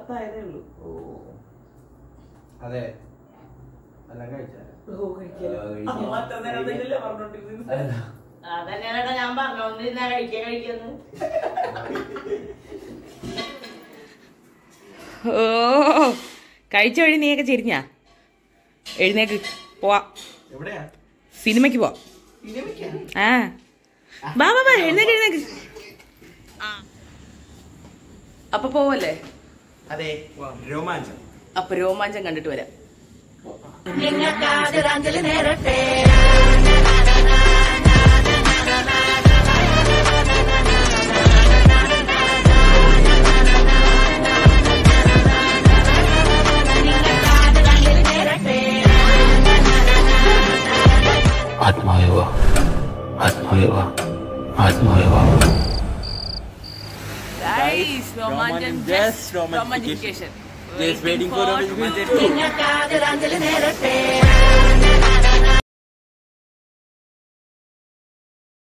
പത്തായതേ ഉള്ളൂ ഓ അതെ എല്ലാം കഴിച്ചാ ഓ കഴിക്കാലോ ആ, കഴിക്കാം. അമ്മ അത്ര നേരം അതന്നെയല്ലേ പറഞ്ഞോണ്ടിരുന്നത് അതന്നെയാണ് ഞാൻ പറഞ്ഞോണ്ടിരുന്ന കഴിക്കാൻ കഴിക്കുന്നു ഓ കഴിച്ച വഴി നീയൊക്കെ ചെരിഞ്ഞാ എഴുന്നേക്ക് പോവാ എവിടെയാ സിനിമയ്ക്ക് പോവാ ആ ബാ ബാ ബാ എഴുന്നേക്ക് എഴുന്നേക്ക് ആ. അപ്പൊ പോവല്ലേ അതെ രോമാഞ്ചം അപ്പൊ രോമാഞ്ചം കണ്ടിട്ട് വരാം ആത്മാവേവ ആത്മാവേവ ആത്മാവേവ Guys, Romancham just just romantification. romantification. Just waiting for romantification. romantification.